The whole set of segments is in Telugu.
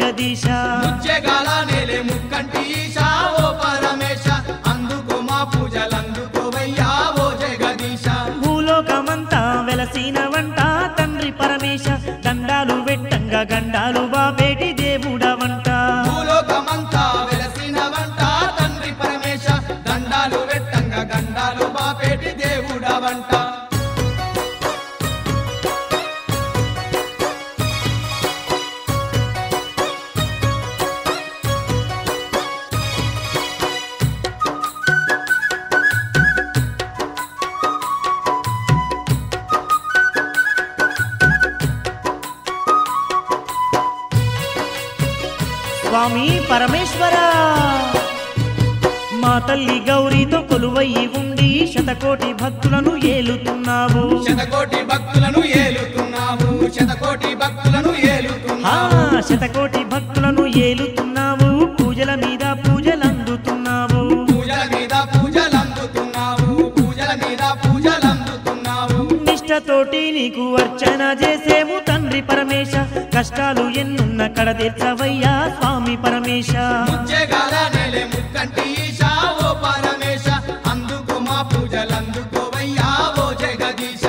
జగదీశ ముచ్చెగాల నేలే ముక్కంటి ఈశా ఓ పరమేశ అందుకో మా పూజలందుకోవయ్యా ఓ జగదీశ భూలోకమంతా వెలసిన వంట తండ్రి పరమేశ దండాలు వెట్టంగా గండాలు బాబేటి దేవుడవంట భూలోకమంతా వెలసిన వంట తండ్రి పరమేశ దండాలు వెట్టంగా గండాలు బాపేటి దేవుడవంట స్వామి పరమేశ్వర మా తల్లి గౌరీతో కొలువయ్యి ఉండి శతకోటి భక్తులను ఏలుతున్నావు శతకోటి భక్తులను ఏలుతున్నావు శతకోటి భక్తులను ఆ ఏలుతున్నావు శతకోటి భక్తులను ఏలుతున్నావు పూజల మీద పూజలందుతున్నావు పూజల మీద పూజలందుతున్నావు పూజల మీద పూజలందుతున్నావు నిష్టతోటి నీకు అర్చన చేసేము తండ్రి పరమేశ కష్టాలు ఎన్నున్న కడ తీర్చవయ్యా స్వామి పరమేశ ముచ్చెగాల నేలే ముక్కంటి ఈశా ఓ పరమేశ అందుకు మా పూజలందుకోవయ్యా ఓ జగదీశ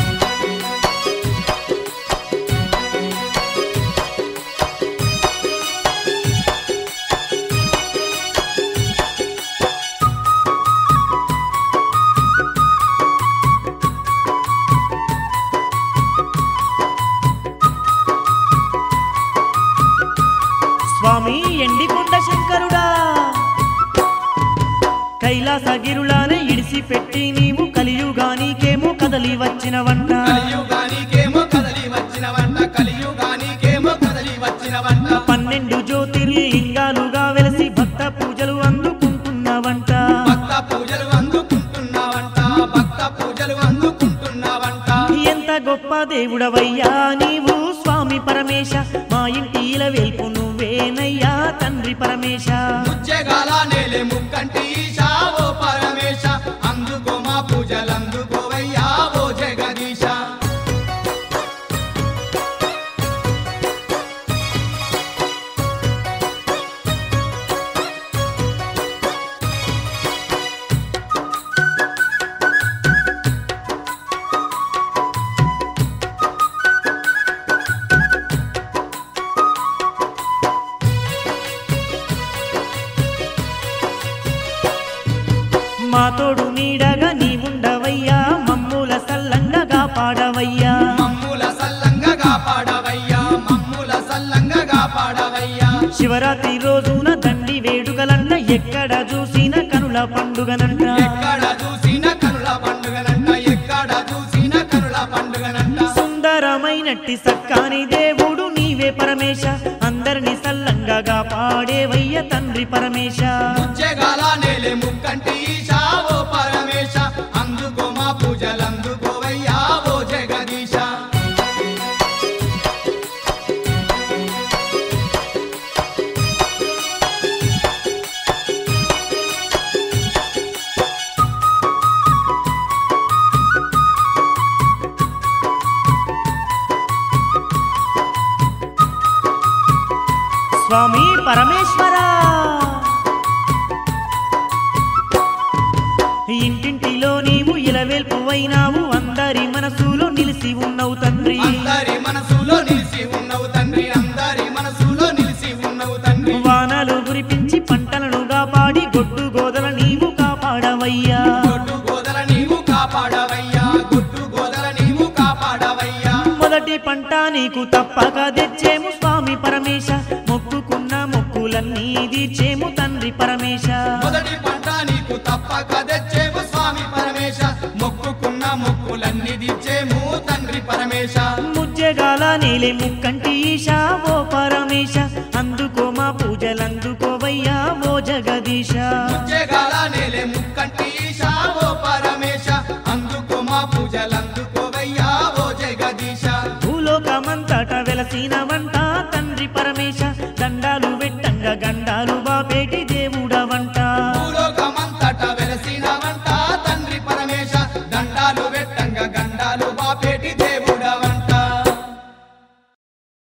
స్వామి ఎండికొండ శంకరుడా కైలాసగిరులానే ఇడిసి పెట్టి నీవు కలియుగానికేమో కదలి వచ్చినవంట కలియుగానికేమో కదలి వచ్చిన వంట కలియుగానికేమో కదలి వచ్చిన వంట పన్నెండు జ్యోతిర్లింగాలుగా వెలసి భక్త పూజలు అందుకుంటున్నవంట భక్త పూజలు అందుకుంటున్నావంట భక్త పూజలు అందుకుంటున్నావంట ఎంత గొప్ప దేవుడవయ్యా నీవు స్వామి పరమేశ మా ఇంటి వెల్పు నువ్వేనయ్యా తండ్రి పరమేశ ముచ్చెగాల నేలే ముక్కంటి ఈశా ఓ పరమేశ అందుకో మా పూజలందుకోవయ్యా ఓ జగదీశ మా తోడు నీడగా నీవుండవయ్యా మమ్ముల సల్లంగా కాపాడవయ్యా మమ్ముల సల్లంగా కాపాడవయ్యా మమ్ముల సల్లంగా కాపాడవయ్యా శివరాత్రి రోజున దండి వేడుకలంట ఎక్కడ చూసిన కనుల పండుగనంట ఎక్కడ చూసిన కనుల పండుగనంట ఎక్కడ చూసిన కనుల పండుగనంట సుందరమైనట్టి సక్కాని దేవుడు నీవే పరమేశ అందరిని సల్లంగా కాపాడేవయ్య తండ్రి పరమేశ ముచ్చెగాల నేలే ముక్కంటి ఈశా ఓ పరమేశ అందుకో మా పూజలందుకోవయ్యా ఓ జగదీశ స్వామి పరమేశ్వర ఇంటింటిలో నీవు ఇలవేల్పువైనావు అందరి మనసులో నిలిసి ఉన్నవు తండ్రి అందరి మనసులో నిలిచి ఉన్నవు తండ్రి అందరి మనసులో నిలిచి ఉన్నవు తండ్రి వానలు కురిపించి పంటలను కాపాడి గొడ్డు గోదల నీవు కాపాడవయ్యా గొడ్డు గోదల నీవు కాపాడవయ్యా గొడ్డు గోదల నీవు కాపాడవయ్యా మొదటి పంట నీకు తప్పక తెచ్చేము స్వామి పరమేశ మొక్కుకున్న మొక్కులన్నీ తీర్చేము తండ్రి పరమేశ మొదటి పంట నీకు తప్పక తెచ్చేము స్వామి పరమేశ మొక్కుకున్న మొక్కులన్నీ దిచ్చేము తండ్రి పరమేశ ముజ్జగాల నీలే ముక్కంటి ఈశా ఓ పరమేశ అందుకో మా పూజలందుకోవయ్యా ఓ జగదీశ ముచ్చెగాల నేలే ముక్కంటి ఈశా ఓ పరమేశ అందుకో మా పూజలందుకోవయ్యా ఓ జగదీశ భూలోకమంతట వెలసిన వంట తండ్రి పరమేశ దండాలు వెట్టంగా గండ